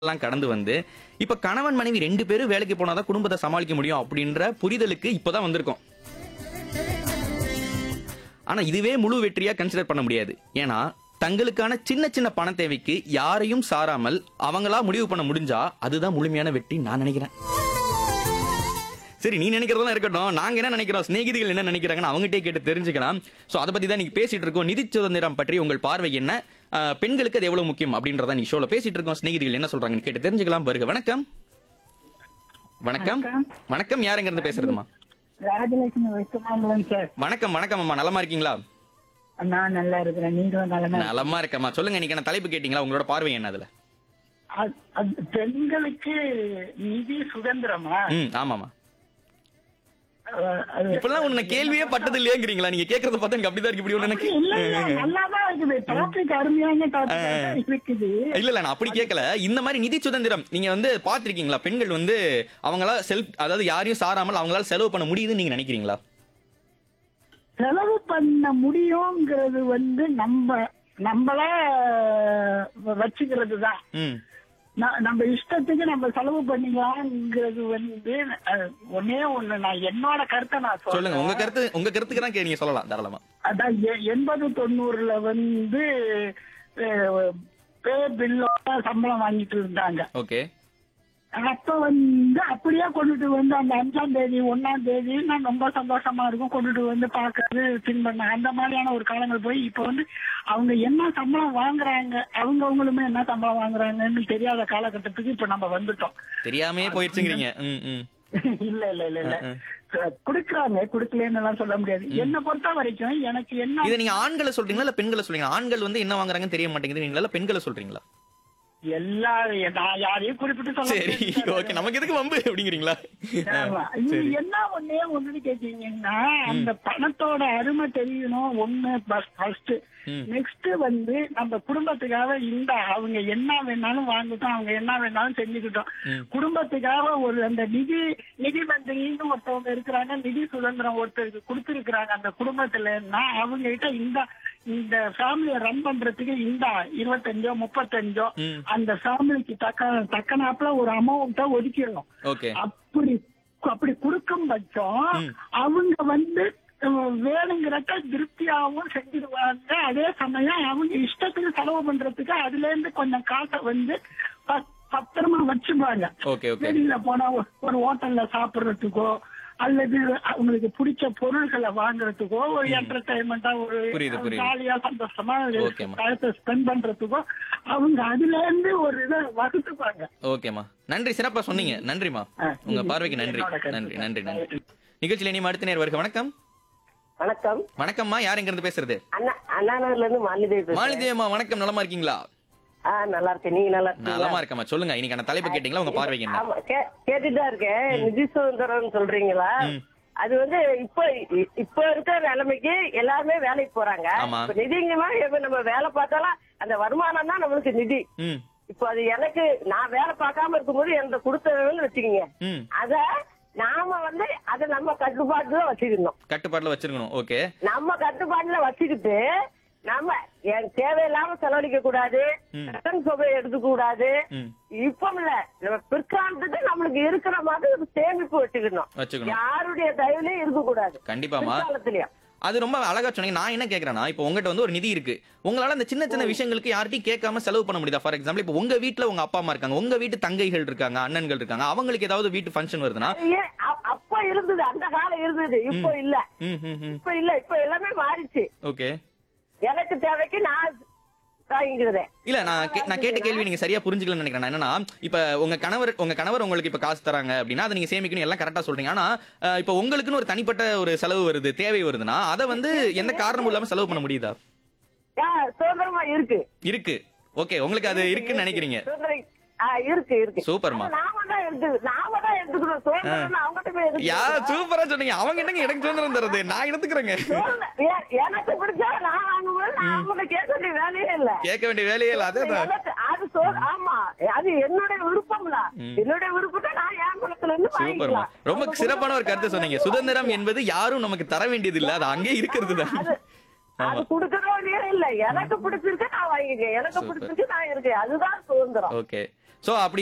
எல்லாம் கடந்து வந்து இப்ப கணவன் மனைவி ரெண்டு பேரும் வேலைக்கு போனாதான் குடும்பத்தை சமாளிக்க முடியும் அப்படின்ற புரிதலுக்கு இப்பதான் வந்திருக்கோம் ஆனா இதுவே முழு வெற்றியா கன்சிடர் பண்ண முடியாது ஏன்னா தங்களுக்கான சின்ன சின்ன பண தேவைக்கு யாரையும் சாராமல் அவங்களா முடிவு பண்ண முடிஞ்சா அதுதான் முழுமையான வெற்றி நான் நினைக்கிறேன் சரி நீ நினைக்கிறதெல்லாம் இருக்கட்டும் நாங்க என்ன நினைக்கிறோம் சிநேகிதிகள் என்ன நினைக்கிறாங்கன்னு அவங்ககிட்டே கேட்டு தெரிஞ்சுக்கலாம் சோ அதை பத்தி தான் நீங்க பேசிட்டு இருக்கோம் நிதி சுதந்திரம் பற்றி உங்கள் பார்வை என்ன அஹ், பெண்களுக்கு அது எவ்வளவு முக்கியம் அப்படின்றத நீ ஷோல பேசிட்டு இருக்கோம் சிநேகிதிகள் என்ன சொல்றாங்கன்னு கேட்டு தெரிஞ்சுக்கலாம் வருக வணக்கம் வணக்கம் வணக்கம் யாருங்க இருந்து பேசுறதுமா ராஜலட்சுமி வைக்கமாமலம் சார் வணக்கம் வணக்கம் அம்மா நலமா இருக்கீங்களா நான் நல்லா இருக்கிறேன் நீங்களும் நல்ல நலமா இருக்கம்மா சொல்லுங்க இன்னைக்கு என்ன தலைப்பு கேட்டீங்களா உங்களோட பார்வை என்ன அதுல பெண்களுக்கு நிதி சுதந்திரமா ம் ஆமாமா அஹ், அது இப்பெல்லாம் உன்னை கேள்வியே பட்டது இல்லையேங்கிறீங்களா நீங்க கேக்குறத பார்த்தா எனக்கு அப்படிதான் இருக்கு இப்படி ஒண்ணு எனக்கு இல்ல இல்ல நல்லாதான் இருக்குது டாபிக் அருமையான டாபிக் இருக்குது இல்ல இல்ல நான் அப்படி கேட்கல இந்த மாதிரி நிதி சுதந்திரம் நீங்க வந்து பாத்திருக்கீங்களா பெண்கள் வந்து அவங்களா செல்ஃப் அதாவது யாரையும் சாராமல் அவங்களால செலவு பண்ண முடியுதுன்னு நீங்க நினைக்கிறீங்களா செலவு பண்ண முடியுங்கிறது வந்து நம்ம நம்மள வச்சுக்கிறது தான் ம் ந- நம்ம இஷ்டத்துக்கு நம்ம செலவு பண்ணிக்கலாம்ங்கிறது வந்து அஹ், ஒண்ணே ஒண்ணு நான் என்னோட கருத்தை நான் சொல்லுங்க சொல்றேன் உங்க கருத்து உங்க கருத்துக்கு தான் கே- நீங்க சொல்லலாம் தாராளமா அதான் எ- எண்பது தொண்ணூறுல வந்து பே பில்லோட சம்பளம் வாங்கிட்டு இருந்தாங்க ஓகே அப்ப வந்து அப்படியே கொண்டுட்டு வந்து அந்த அஞ்சாம் தேதி ஒன்னாம் தேதி நான் ரொம்ப சந்தோஷமா இருக்கும் கொண்டுட்டு வந்து பாக்குறது தின்பண்ண அந்த மாதிரியான ஒரு காலங்கள் போய் இப்ப வந்து அவங்க என்ன சம்பளம் வாங்குறாங்க அவங்க அவங்களுமே என்ன சம்பளம் வாங்குறாங்கன்னு தெரியாத காலகட்டத்துக்கு இப்ப நம்ம வந்துட்டோம் தெரியாமே போயிடுச்சுங்கிறீங்க ம் ம் இல்ல இல்ல இல்ல இல்ல குடுக்கறாங்க குடுக்கலன்னு எல்லாம் சொல்ல முடியாது என்ன பொறுத்த வரைக்கும் எனக்கு என்ன இதை நீங்க ஆண்களை சொல்றீங்களா இல்ல பெண்களை சொல்றீங்களா ஆண்கள் வந்து என்ன வாங்குறாங்கன்னு தெரிய மாட்டேங்குது நீங்களா இல்ல பெண்களை சொல்றீங்களா எல்லா நான் யாரையும் குறிப்பிட்டு சொல்ல சரி முடியாது. ஓகே நமக்கு எதுக்கு வம்பு அப்படிங்கிறீங்களா ஆமா. இது என்ன ஒண்ணே ஒண்ணுன்னு கேட்டீங்கன்னா அந்த பணத்தோட அருமை தெரியணும் ஒண்ணு ஃபர்ஸ்ட் ம். நெக்ஸ்ட் வந்து நம்ம குடும்பத்துக்காக இந்த அவங்க என்ன வேணாலும் வாங்கட்டும் அவங்க என்ன வேணாலும் செஞ்சுக்கிட்டோம் ம். குடும்பத்துக்காக ஒரு அந்த நிதி நிதி மந்திரின்னு ஒருத்தவங்க இருக்கிறாங்க நிதி சுதந்திரம் ஒருத்தருக்கு கொடுத்திருக்கிறாங்க அந்த குடும்பத்துலன்னா அவங்க கிட்ட இந்த இந்த ஃபேமிலியை ரன் பண்றதுக்கு இந்த இருபத்தஞ்சோ முப்பத்தஞ்சோ ம். அந்த ஃபேமிலிக்கு தக்க தக்கனாப்புல ஒரு அமௌண்ட்டை ஒதுக்கிடணும் ஓகே அப்படி அப்படி கொடுக்கும் பட்சம் அவங்க வந்து அஹ், வேணுங்கிறத திருப்தியாகவும் செஞ்சிருவாங்க அதே சமயம் அவங்க இஷ்டத்துக்கு செலவு பண்றதுக்கு அதுல இருந்து கொஞ்சம் காசை வந்து ப- பத்திரமா வச்சுப்பாங்க ஓகே ஓகே வெளியில போனா ஒரு- ஒரு ஹோட்டல்ல சாப்பிடுறதுக்கோ அல்லது அவங்களுக்கு பிடிச்ச பொருள்களை வாங்குறதுக்கோ ஒரு என்டர்டைன்மெண்டா ஒரு புரியுது, புரியுது. ஜாலியா சந்தோஷமா ஓகேம்மா. டயத்தை ஸ்பெண்ட் பண்றதுக்கோ அவங்க அதுல இருந்து ஒரு இதை வகுத்துப்பாங்க ஓகேம்மா நன்றி சிறப்பா சொன்னீங்க நன்றிமா ஆ, உங்க இது- பார்வைக்கு இது நன்றி என்னோட கருத்து. நன்றி நன்றி நன்றி நிகழ்ச்சியில இனி அடுத்த நேர் வருக வணக்கம் வணக்கம் வணக்கம்மா யார் எங்க இருந்து பேசுறது அண்ணா அண்ணாநகர்ல இருந்து மாலிதேவி பேசுறேன் மாலிதேவம்மா வணக்கம் நலமா இருக்கீங்களா ஆ நல்லா இருக்கேன் நீங்க நல்லா இருக்கீங்களா நலமா இருக்கம்மா சொல்லுங்க இன்னைக்கான தலைப்பு கேட்டீங்களா உங்க பார்வைக்கு என்ன ஆமா கே- கேட்டுட்டுதான் இருக்கேன் நிதி சுதந்திரம் சொல்றீங்களா அது வந்து இப்ப இ- இப்ப இருக்கிற நிலைமைக்கு எல்லாருமே வேலைக்கு போறாங்க ஆமா. இப்ப நிதிங்கன்னா இப்ப நம்ம வேலை பார்த்தாலும் அந்த வருமானம் தான் நம்மளுக்கு நிதி ம் இப்போ அது எனக்கு நான் வேலை பார்க்காம இருக்கும்போது எனக்கு கொடுத்ததுன்னு வச்சுக்கோங்க ம் அத நாம வந்து அதை நம்ம கட்டுப்பாட்டுல வச்சுக்கணும் கட்டுப்பாட்டுல வச்சிருக்கணும் ஓகே நம்ம கட்டுப்பாட்டுல வச்சுக்கிட்டு நம்ம என் தேவையில்லாம செலவழிக்க கூடாது கடன் தொகை எடுக்க கூடாது ம் இப்ப இல்ல நம்ம பிற்காலத்துக்கு நம்மளுக்கு இருக்கிற மாதிரி ஒரு சேமிப்பு வச்சுக்கணும் வச்சுக்கணும் யாருடைய தயவுலயும் இருக்க கூடாது கண்டிப்பாமா பிற்காலத்திலயும் அது ரொம்ப அழகா சொன்னீங்க நான் என்ன கேக்குறேன்னா இப்போ உங்ககிட்ட வந்து ஒரு நிதி இருக்கு உங்களால அந்த சின்ன சின்ன விஷயங்களுக்கு யார்ட்டையும் கேட்காம செலவு பண்ண முடியுதா ஃபார் எக்ஸாம்பிள் இப்போ உங்க வீட்ல உங்க அப்பா அம்மா இருக்காங்க உங்க வீட்டு தங்கைகள் இருக்காங்க அண்ணன்கள் இருக்காங்க அவங்களுக்கு ஏதாவது வீட்டு ஃபங்க்ஷன் வருதுன்னா ஏன் அ- அப்ப இருந்தது அந்த காலம் இருந்தது இப்போ இல்ல ம் ம் ம் இப்ப இல்ல இப்ப எல்லாமே மாறிச்சு ஓகே எனக்கு தேவைக்கு நான் வாங்கிக்கிறதேன் இல்ல நான் கே- நான் கேட்ட கேள்வி நீங்க சரியா புரிஞ்சுக்கலன்னு நினைக்கிறேன் நான் என்னன்னா இப்ப உங்க கணவர் உங்க கணவர் உங்களுக்கு இப்ப காசு தராங்க அப்படின்னா அதை நீங்க சேமிக்கணும் எல்லாம் கரெக்டா சொல்றீங்க ஆனா அஹ், இப்ப உங்களுக்குன்னு ஒரு தனிப்பட்ட ஒரு செலவு வருது தேவை வருதுன்னா அதை வந்து எந்த காரணமும் இல்லாம செலவு பண்ண முடியுதா சுதந்திரமா இருக்கு இருக்கு ஓகே உங்களுக்கு அது இருக்குன்னு நினைக்கிறீங்க சுதந்திரம் ஆ, இருக்கு இருக்கு சூப்பர்மா ஆனா நாம தான் எடுத்து நாம தான் எடுத்துக்கணும் சுதந்திரம் அவங்ககிட்ட போய் எடுத்துக்கணும். யா சூப்பரா சொன்னீங்க அவங்க என்னங்க எனக்கு சுதந்திரம் தருது நான் எடுத்துக்கிறேங்க சுதந்திரம் எ- எனக்கு பிடிச்சா நான் வாங்கும்போது நான் அவங்கள்ட்ட கேட்க வேண்டிய வேலையே இல்ல கேட்க வேண்டிய வேலையே இல்ல அதே தான் எனக்கு அது சு- ஆமா அது என்னுடைய விருப்பம்ல என்னுடைய விருப்பத்தை நான் என் குளத்துல இருந்து சூப்பர்மா வாங்கிக்கலாம் ரொம்ப அவங்க சிறப்பான ஒரு கருத்து சொன்னீங்க சுதந்திரம் என்பது யாரும் நமக்கு தர வேண்டியது இல்ல அது அங்கே இருக்கிறது தான் அது அது கொடுக்கறதோ இல்லையோ இல்ல எனக்கு பிடிச்சிருக்கு நான் வாங்கிக்கேன் எனக்கு Super. பிடிச்சிருக்கு நான் இருக்கேன் அதுதான் சுதந்திரம் ஓகே சோ அப்படி